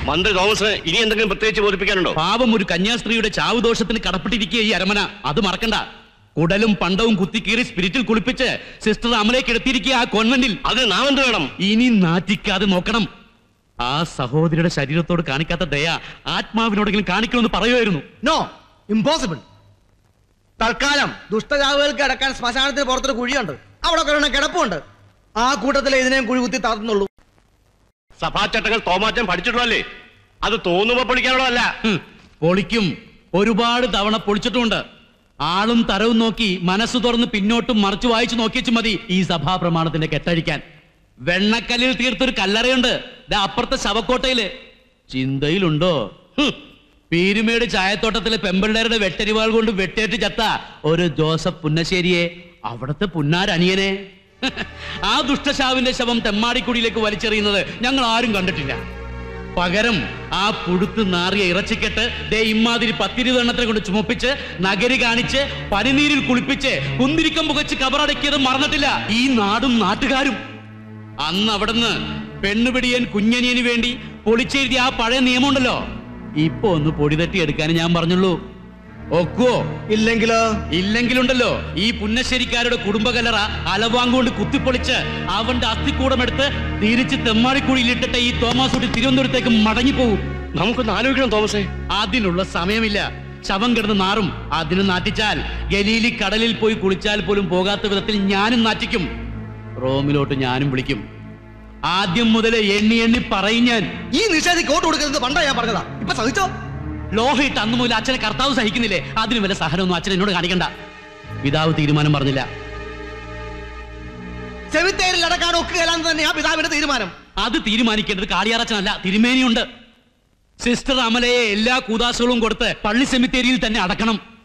മന്ത്രി തോമസ് ഇനി എന്തെങ്കിലും പ്രത്യേകിച്ച് ബോധിപ്പിക്കാനുണ്ടോ പാവം ഒരു കന്യാസ്ത്രീയുടെ ചാവുദോഷത്തിന് കടപ്പെട്ടിരിക്കുക ഈ അരമന അത് മറക്കണ്ട കുടലും പണ്ടവും കുത്തിക്കീറി സ്പിരിറ്റിൽ കുളിപ്പിച്ച് സിസ്റ്റർ അമലേക്ക് എടുത്തിരിക്കുക ആ കോൺവെന്റിൽ അത് നാം എന്ത് വേണം ഇനി നാറ്റിക്കാതെ നോക്കണം ആ സഹോദരിയുടെ ശരീരത്തോട് കാണിക്കാത്ത ദയ ആത്മാവിനോടെങ്കിലും കാണിക്കണമെന്ന് പറയുമായിരുന്നു നോ ഇമ്പോസിബിൾ തൽക്കാലം ദുഷ്ടജാവുകൾക്ക് കിടക്കാൻ ശ്മശാനത്തിന് പുറത്തൊരു കുഴിയുണ്ട് അവിടെ ഒരെണ്ണം കിടപ്പുണ്ട് ആ കൂട്ടത്തിൽ ഇതിനെയും കുഴി കുത്തി താത്തുന്നുള്ളൂ സഭാചട്ടങ്ങൾ തോമാറ്റം പഠിച്ചിട്ടുള്ളല്ലേ അത് തോന്നുമ്പോ പൊളിക്കാനുള്ളതല്ല ഹും, പൊളിക്കും ഒരുപാട് തവണ പൊളിച്ചിട്ടുമുണ്ട് ആളും തരവും നോക്കി മനസ്സ് തുറന്ന് പിന്നോട്ടും മറിച്ചു വായിച്ചു നോക്കിയച്ചു മതി ഈ സഭാ പ്രമാണത്തിന്റെ കെട്ടഴിക്കാൻ വെണ്ണക്കല്ലിൽ തീർത്തൊരു കല്ലറയുണ്ട് ദാ അപ്പുറത്തെ ശവക്കോട്ടയില് ചിന്തയിലുണ്ടോ ഹും, പീരുമേട് ചായത്തോട്ടത്തിലെ പെമ്പിള്ളേരുടെ വെട്ടരിവാൾ കൊണ്ട് വെട്ടേറ്റ് ചത്ത ഒരു ജോസഫ് പുന്നശ്ശേരിയെ അവിടത്തെ പുന്നാരനിയനെ ആ ദുഷ്ടശാവിന്റെ ശവം തെമ്മാടിക്കുടിയിലേക്ക് വലിച്ചെറിയുന്നത് ഞങ്ങൾ ആരും കണ്ടിട്ടില്ല പകരം ആ പുഴുത്ത് നാറിയ ഇറച്ചിക്കെട്ട് ദേ ഇമ്മാതിരി പത്തിരുപതെണ്ണത്തിനെ കൊണ്ട് ചുമപ്പിച്ച് നഗരി കാണിച്ച് പനിനീരിൽ കുളിപ്പിച്ച് കുന്തിരിക്കം പുകച്ച് കബറടക്കിയത് മറന്നിട്ടില്ല ഈ നാടും നാട്ടുകാരും അന്ന് അവിടുന്ന് പെണ്ണുപിടിയൻ കുഞ്ഞനിയന് വേണ്ടി പൊളിച്ചെഴുതിയ ആ പഴയ നിയമമുണ്ടല്ലോ ഇപ്പൊ ഒന്ന് പൊടി തട്ടി എടുക്കാൻ ഞാൻ പറഞ്ഞുള്ളൂ ഒക്കുവോ ഇല്ലെങ്കിലോ ഇല്ലെങ്കിലുണ്ടല്ലോ ഈ പുന്നശ്ശേരിക്കാരുടെ കുടുംബകലറ അലവാങ്കൊണ്ട് കുത്തിപ്പൊളിച്ച് അവന്റെ അസ്ഥിക്കൂടമെടുത്ത് തിരിച്ച് തെമ്മാടിക്കുഴിയിലിട്ടിട്ട് ഈ തോമസ് കുട്ടി തിരുവനന്തപുരത്തേക്ക് മടങ്ങിപ്പോവും നമുക്കൊന്ന് ആലോചിക്കണം തോമസേ അതിനുള്ള സമയമില്ല ശവം കിടന്ന് നാറും അതിന് നാറ്റിച്ചാൽ ഗലീലി കടലിൽ പോയി കുളിച്ചാൽ പോലും പോകാത്ത വിധത്തിൽ ഞാനും നാറ്റിക്കും റോമിലോട്ട് ഞാനും വിളിക്കും ആദ്യം മുതൽ എണ്ണി എണ്ണി പറയും ഞാൻ ഈ നിഷേധിക്ക് വോട്ട് കൊടുക്കുന്നത് പണ്ടാ ഞാൻ പറഞ്ഞതാ ഇപ്പൊ സഹിച്ചോ ലോഹയിട്ട് അന്ന് മുതൽ അച്ഛനെ കർത്താവ് സഹിക്കുന്നില്ലേ അതിന് വല്ല സഹനമൊന്നും അച്ഛൻ എന്നോട് കാണിക്കണ്ട പിതാവ് തീരുമാനം പറഞ്ഞില്ല സെമിത്തേരിൽ അടക്കാൻ ഒക്കുകയില്ലാന്ന് തന്നെയാ പിതാവിന്റെ തീരുമാനം അത് തീരുമാനിക്കേണ്ടത് കാളിയാറച്ചനല്ല തിരുമേനിയുണ്ട് സിസ്റ്റർ അമലയെ എല്ലാ കൂതാശകളും കൊടുത്ത് പള്ളി സെമിത്തേരിയിൽ തന്നെ അടക്കണം